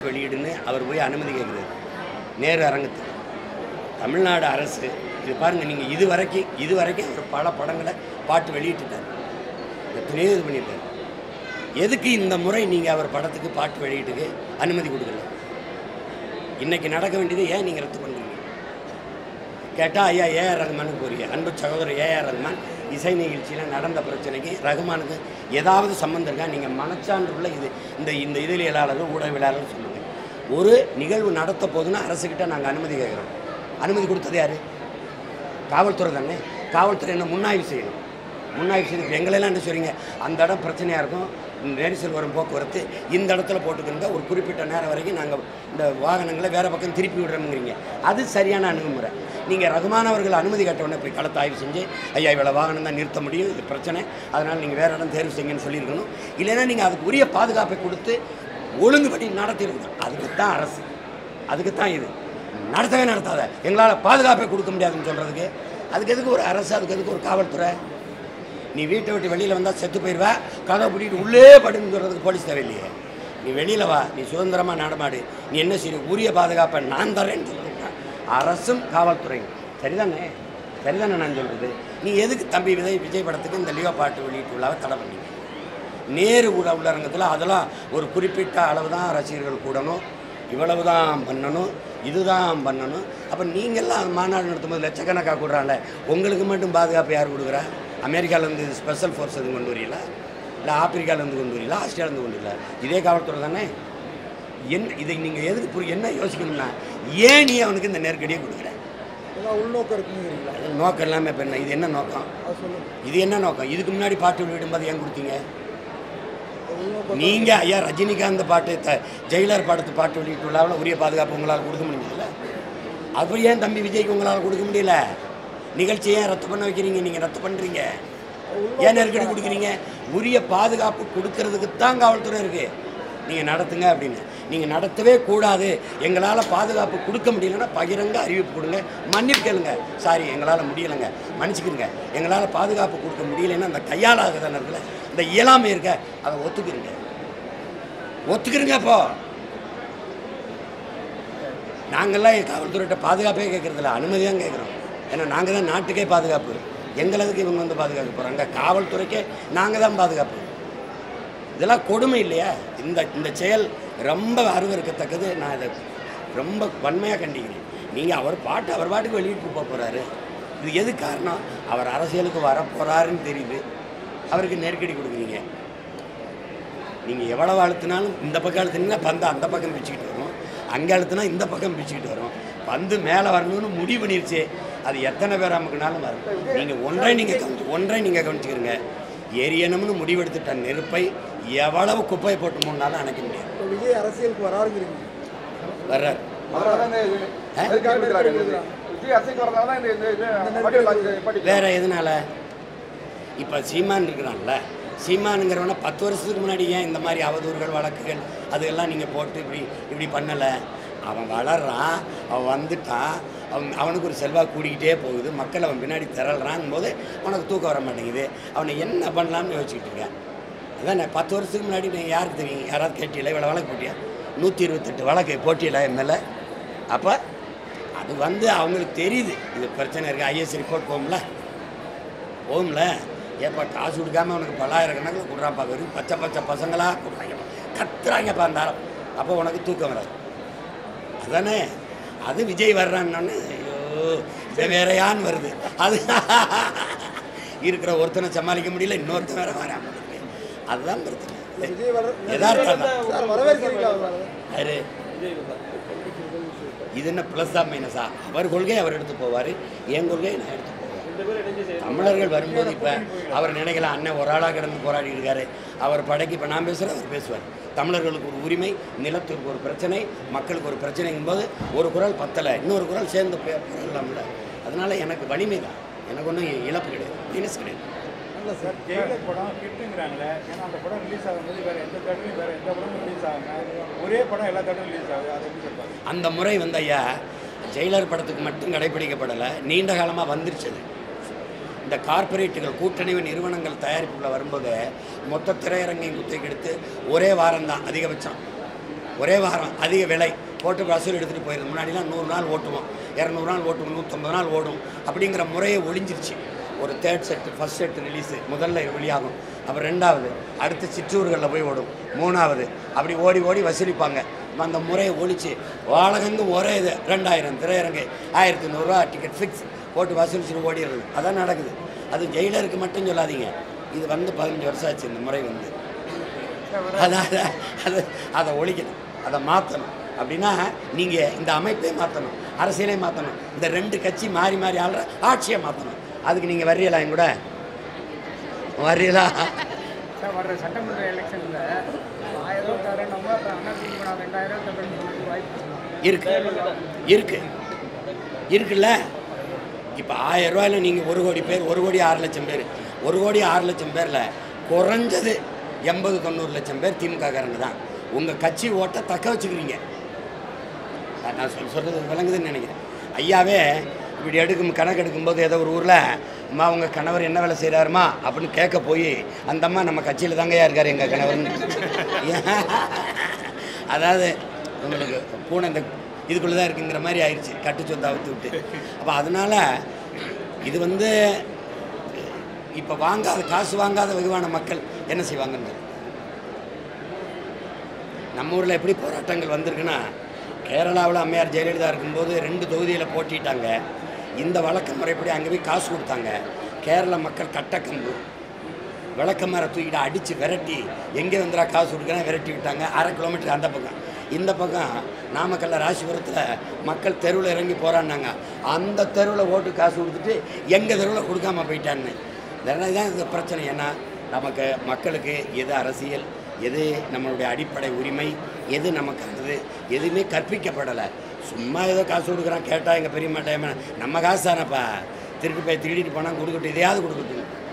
வெளியிடுன்னு அவர் போய் அனுமதி கேட்குறாரு நேரு அரங்கத்துக்கு தமிழ்நாடு அரசு இது பாருங்கள் நீங்கள் இது வரைக்கும் இது வரைக்கும் அவர் பல படங்களை பாட்டு வெளியிட்டுட்டார் எத்தனையோ இது பண்ணியிருக்காரு எதுக்கு இந்த முறை நீங்கள் அவர் படத்துக்கு பாட்டு வெளியீட்டுக்கு அனுமதி கொடுக்கல இன்னைக்கு நடக்க வேண்டியது ஏன் நீங்கள் ரத்து பண்ணுறீங்க கேட்டால் ஐயா ஏஆர் ரஹ்மானுக்கு போறீங்க அன்பு சகோதரர் ஏஆர் ரஹ்மான் இசை நிகழ்ச்சியில் நடந்த பிரச்சனைக்கு ரஹ்மானுக்கு ஏதாவது சம்மந்தம் இருக்கா நீங்கள் மனச்சான்றுள்ள இது இந்த இந்த இதழியலாளர்கள் ஊடகவியலாளர்கள் சொல்லுங்கள் ஒரு நிகழ்வு நடத்த போதுன்னா அரசுக்கிட்ட நாங்கள் அனுமதி கேட்குறோம் அனுமதி கொடுத்தது யார் காவல்துறை தானே காவல்துறை என்ன முன்னாய்வு செய்யணும் முன்னாய்வு செய்து இப்ப எங்களெல்லாம் என்ன சொல்றீங்க அந்த இடம் பிரச்சனையாக இருக்கும் நெரிசல் வரும் போக்குவரத்து இந்த இடத்துல போட்டுக்கோங்க ஒரு குறிப்பிட்ட நேரம் வரைக்கும் நாங்கள் இந்த வாகனங்களை வேறு பக்கம் திருப்பி விடுறோம்ங்கிறீங்க அது சரியான அணுகுமுறை நீங்கள் ரகுமான் அவர்கள் அனுமதி கேட்டவுடனே போய் களத்தை ஆய்வு செஞ்சு ஐயா இவ்வளோ வாகனம் தான் நிறுத்த முடியும் இது பிரச்சனை அதனால் நீங்கள் வேறு இடம் தேர்வு செய்யுங்கன்னு சொல்லியிருக்கணும் இல்லைன்னா நீங்கள் அதுக்கு உரிய பாதுகாப்பை கொடுத்து ஒழுங்குபடி நடத்திருக்கணும் அதுக்கு தான் அரசு அதுக்கு தான் இது நடத்தவே நடத்தாத எங்களால் பாதுகாப்பை கொடுக்க முடியாதுன்னு சொல்கிறதுக்கு அதுக்கு எதுக்கு ஒரு அரசு அதுக்கு எதுக்கு ஒரு காவல்துறை நீ வீட்டை விட்டு வெளியில் வந்தால் செத்து போயிடுவ கதவை பூட்டிட்டு உள்ளே படுன்னு சொல்கிறதுக்கு போலீஸ் தேவையில்லையே நீ வெளியில் வா நீ சுதந்திரமாக நடமாடு நீ என்ன செய்ய உரிய பாதுகாப்பை நான் தரேன்னு சொல்கிறேன் அரசும் காவல்துறையும் சரிதானே சரிதானே நான் சொல்கிறது நீ எதுக்கு தம்பி விஜய் விஜய் படத்துக்கு இந்த லியோ பாட்டு வெளியிட்டு விழாவை தடை பண்ணீங்க நேரு உள்ள உள்ளரங்கத்தில் அதெல்லாம் ஒரு குறிப்பிட்ட அளவு தான் ரசிகர்கள் கூடணும் இவ்வளவு தான் பண்ணணும் இதுதான் பண்ணணும் அப்போ நீங்கள்லாம் மாநாடு நடத்தும்போது லட்சக்கணக்காக கூடுறாங்களே உங்களுக்கு மட்டும் பாதுகாப்பு யார் கொடுக்குறா அமெரிக்காவிலேருந்து ஸ்பெஷல் ஃபோர்ஸ் எதுவும் கொண்டு வரீங்களா இல்லை ஆப்பிரிக்காவிலேருந்து கொண்டு வரீங்களா ஆஸ்திரேலியாலேருந்து கொண்டு வரீங்களா இதே காவல்துறை தானே என்ன இதை நீங்கள் எதுக்கு புரி என்ன யோசிக்கணும்னா ஏன் நீ அவனுக்கு இந்த நெருக்கடியை கொடுக்குற ஏதாவது உள்நோக்கம் இருக்குங்கிறீங்களா அது நோக்கம் இல்லாமல் இப்போ என்ன இது என்ன நோக்கம் அது சொல்லுங்க இது என்ன நோக்கம் இதுக்கு முன்னாடி பாட்டு வெளியிடும்போது ஏன் கொடுத்தீங்க அது உள்நோக்கம் நீங்க ஐயா ரஜினிகாந்த் பாட்டு த ஜெயிலர் படத்து பாட்டு வெளியிட்டு விழாவில் உரிய பாதுகாப்பு உங்களால் கொடுக்க முடியல அப்படி ஏன் தம்பி விஜய்க்கு உங்களால் கொடுக்க முடியல நிகழ்ச்சியை ஏன் ரத்து பண்ண வைக்கிறீங்க நீங்கள் ரத்து பண்ணுறீங்க ஏன் நெருக்கடி கொடுக்குறீங்க உரிய பாதுகாப்பு கொடுக்கறதுக்கு தான் காவல்துறை இருக்குது நீங்கள் நடத்துங்க அப்படின்னு நீங்கள் நடத்தவே கூடாது எங்களால் பாதுகாப்பு கொடுக்க முடியலன்னா பகிரங்க அறிவிப்பு கொடுங்க மன்னிப்பு கேளுங்க சாரி எங்களால் முடியலைங்க மன்னிச்சுக்கிறங்க எங்களால் பாதுகாப்பு கொடுக்க முடியலைன்னா அந்த கையாளாகுதான இருக்குல்ல இந்த இயலாமை இருக்க அதை ஒத்துக்கிறீங்க ஒத்துக்கிறீங்க அப்போ நாங்கள்லாம் என் காவல்துறையிட்ட பாதுகாப்பே கேட்குறதில்ல அனுமதி தான் கேட்குறோம் ஏன்னா நாங்கள் தான் நாட்டுக்கே பாதுகாப்பு எங்களுக்கு இவங்க வந்து பாதுகாக்க போகிறாங்க காவல்துறைக்கே நாங்கள் தான் பாதுகாப்பு இதெல்லாம் கொடுமை இல்லையா இந்த இந்த செயல் ரொம்ப அருவருக்கத்தக்கது நான் இதை ரொம்ப வன்மையாக கண்டிக்கிறேன் நீங்கள் அவர் பாட்டு அவர் பாட்டுக்கு வெளியிட்டு போக போகிறாரு இது எது காரணம் அவர் அரசியலுக்கு வர போகிறாருன்னு தெரியுது அவருக்கு நெருக்கடி கொடுக்குறீங்க நீங்கள் எவ்வளவு அழுத்தினாலும் இந்த பக்கம் அழுத்தினீங்கன்னா பந்து அந்த பக்கம் பிச்சுக்கிட்டு வரும் அங்கே அழுத்தினா இந்த பக்கம் பிச்சுக்கிட்டு வரும் பந்து மேலே வரணும்னு முடிவு பண்ணிருச்சு அது எத்தனை பேர் அமுக்குனாலும் வரும் நீங்கள் ஒன்றை நீங்கள் கவனிச்சு ஒன்றை நீங்கள் கவனிச்சுக்கிறீங்க எரியணும்னு முடிவெடுத்துட்ட நெருப்பை எவ்வளவு குப்பையை போட்டு மூணுனாலும் அணைக்க முடியாது இப்போ விஜய் அரசியலுக்கு வராருங்கிறீங்க வர்றார் அதனாலதான் இந்த இது- ஆ? அதுக்காக கொடுக்குறாங்க இது. விஜய் அரசுக்கு வரதுனால தான் இந்த இந்த இது பட்டியல் வாங்கி- பட்டியல். வேற எதனால இப்போ சீமான் இருக்கிறான்ல சீமானுங்கிறவன பத்து வருஷத்துக்கு முன்னாடி ஏன் இந்த மாதிரி அவதூறுகள் வழக்குகள் அதெல்லாம் நீங்கள் போட்டு இப்படி இப்படி பண்ணலை அவன் வளர்றான் அவன் வந்துட்டான் அவன் அவனுக்கு ஒரு செல்வாக்கு கூடிக்கிட்டே போகுது மக்கள் அவன் பின்னாடி திரள்றான் போது உனக்கு தூக்கம் வர மாட்டேங்குது அவனை என்ன பண்ணலாம்னு யோசிச்சுட்டு இருக்கேன் அதான் பத்து வருஷத்துக்கு முன்னாடி நீ யாருக்கு தெரியும் யாராவது கேட்டியில இவ்வளோ வழக்கு போட்டியா நூற்றி இருபத்தெட்டு வழக்கு போட்டியில என் மேலே அப்போ அது வந்து அவங்களுக்கு தெரியுது இது பிரச்சனை இருக்குது ஐஎஸ் ரிப்போர்ட் போகும்ல போகும்ல ஏப்பா காசு கொடுக்காம அவனுக்கு பல்லாயிரம் கணக்கில் கொடுறான்ப்பா வெறும் பச்சை பச்சை பசங்களா கொடுறாங்க கத்துறாங்கப்பா அந்த ஆளம் அப்போ உனக்கு தூக்கம் வராது அதானே அது விஜய் வர்றான்னு ஐயோ இதை வேறையான்னு வருது அது இருக்கிற ஒருத்தனை சமாளிக்க முடியல இன்னொருத்தன் வேற வராம இருக்கு. அதுதான் பிரச்சனை விஜய் வர யதார்த்தம் தான் சார் வரவேற்கிறீங்களா அவர் யாரு இது என்ன ப்ளஸ்ஸா மைனஸா அவர் கொள்கை அவர் எடுத்து போவார் என் கொள்கையை நான் எடுத்து போவேன் தமிழர்கள் வரும்போது இப்போ அவர் நினைக்கலாம் அண்ணன் ஒரு ஆளாக கிடந்து போராடி இருக்காரு அவர் படைக்கு இப்போ நான் பேசுகிறேன் அவர் பேசுவார் தமிழர்களுக்கு ஒரு உரிமை நிலத்திற்கு ஒரு பிரச்சனை மக்களுக்கு ஒரு பிரச்சனைங்கும் போது ஒரு குரல் பத்தலை இன்னொரு குரல் சேர்ந்து பே- போராடலாம்ல அதனால எனக்கு வலிமை தான் எனக்கு ஒன்றும் இழப்பு கிடையாது மைனஸ் கிடையாது நல்ல சார் ஜெயிலர் படம் ஹிட்டுங்கிறாங்களே ஏன்னா அந்த படம் ரிலீஸ் ஆகும்போது வேற எந்த தேட்டரும் வேற எந்த படமும் ரிலீஸ் ஆகாம ஒரே படம் எல்லா தேட்டரும் ரிலீஸ் ஆகுது அதை எப்படி சொல்றாங்க அந்த முறை வந்து ஐயா ஜெயிலர் படத்துக்கு மட்டும் கடைப்பிடிக்கப்படலை நீண்ட காலமாக வந்துருச்சு அது இந்த கார்ப்பரேட்டுகள் கூட்டணிவு நிறுவனங்கள் தயாரிப்புக்குள்ள வரும்போது மொத்த திரையரங்கையும் குத்தகைக்கு எடுத்து ஒரே வாரம் தான் அதிகபட்சம் ஒரே வாரம் அதிக விலை போட்டு வசூல் எடுத்துகிட்டு போயிடுது முன்னாடிலாம் நூறு நாள் ஓட்டுவோம் இரநூறு நாள் ஓட்டுவோம் நூற்றம்பது நாள் ஓடும் அப்படிங்கிற முறையை ஒழிஞ்சிருச்சு ஒரு third set first set release முதல்ல வெளியாகும் அப்புறம் ரெண்டாவது அடுத்து சிற்றூர்களில் போய் ஓடும் மூணாவது அப்படி ஓடி ஓடி வசூலிப்பாங்க அந்த முறையை ஒழிச்சு வாழகங்கு ஒரே இது ரெண்டாயிரம் திரையரங்கு ஆயிரத்தி நூறுரூவா டிக்கெட் ஃபிக்ஸ் போட்டு வசூலிச்சுட்டு ஓடிடுறது அதான் நடக்குது அது ஜெயிலருக்கு மட்டும் சொல்லாதீங்க இது வந்து பதினஞ்சு வருஷம் ஆச்சு இந்த முறை வந்து அதாவது அதை அதை ஒழிக்கணும் அதை மாற்றணும் அப்படின்னா நீங்கள் இந்த அமைப்பை மாற்றணும் அரசியலை மாற்றணும் இந்த ரெண்டு கட்சி மாறி மாறி ஆள்ற ஆட்சியை மாற்றணும் அதுக்கு நீங்கள் வர்றீங்களா என் கூட வர்றீங்களா சார் வர்ற சட்டமன்ற எலெக்ஷனில் ஆயிரம் ரூபா தரேன் நம்ம அப்புறம் அண்ணா திமுக நான் ரெண்டாயிரம் தரேன்னு சொல்லிட்டு வாய்ப்பு இருக்கு இருக்கு இருக்குல்ல இப்போ ஆயிரம் ரூபாயில நீங்கள் ஒரு கோடி பேர் ஒரு கோடி ஆறு லட்சம் பேர் ஒரு கோடி ஆறு லட்சம் பேரில் குறைஞ்சது எண்பது தொண்ணூறு லட்சம் பேர் திமுககாரங்க தான் உங்கள் கட்சி ஓட்டை தக்க வச்சுக்கிறீங்க அஹ் நான் சொல் சொல்கிறது விளங்குதுன்னு நினைக்கிறேன் ஐயாவே இப்படி எடுக்கும் கணக்கு எடுக்கும்போது ஏதோ ஒரு ஊரில் அம்மா உங்கள் கணவர் என்ன வேலை செய்கிறாருமா அப்படின்னு கேட்க போய் அந்த அம்மா நம்ம கட்சியில் தாங்கய்யா இருக்கார் எங்கள் கணவர்னு அதாவது உங்களுக்கு பூனை இந்த இதுக்குள்ளே தான் இருக்குங்கிற மாதிரி ஆயிடுச்சு கட்டு சொத்தை அவுத்து விட்டு அப்போ அதனால் இது வந்து இப்போ வாங்காத காசு வாங்காத வெகுவான மக்கள் என்ன செய்வாங்கன்னு நம்ம ஊரில் எப்படி போராட்டங்கள் வந்திருக்குன்னா கேரளாவில் அம்மையார் ஜெயலலிதா இருக்கும்போது ரெண்டு தொகுதியில் போட்டிட்டாங்க இந்த வழக்க முறைப்படி அங்கே போய் காசு கொடுத்தாங்க கேரள மக்கள் கட்டக்கம்பு விளக்கமாரை தூக்கிட்டு அடித்து விரட்டி எங்கே வந்துடா காசு கொடுக்குறேன் விரட்டி விட்டாங்க அரை கிலோமீட்டர் அந்த பக்கம் இந்த பக்கம் நாமக்கல்ல ராசிபுரத்தில் மக்கள் தெருவில் இறங்கி போராடினாங்க அந்த தெருவில் ஓட்டு காசு கொடுத்துட்டு எங்கள் தெருவில் கொடுக்காம போயிட்டான்னு இதெல்லாம் தான் இந்த பிரச்சனை ஏன்னா நமக்கு மக்களுக்கு எது அரசியல் எது நம்மளுடைய அடிப்படை உரிமை எது நமக்கானது எதுவுமே கற்பிக்கப்படலை சும்மா ஏதோ காசு கொடுக்குறான் கேட்டால் எங்கள் பெரியம்மா டைம் நம்ம காசு தானேப்பா திருட்டு போய் திருடிட்டு போனால் கொடுக்கட்டும் இதையாவது கொடுக்கட்டும்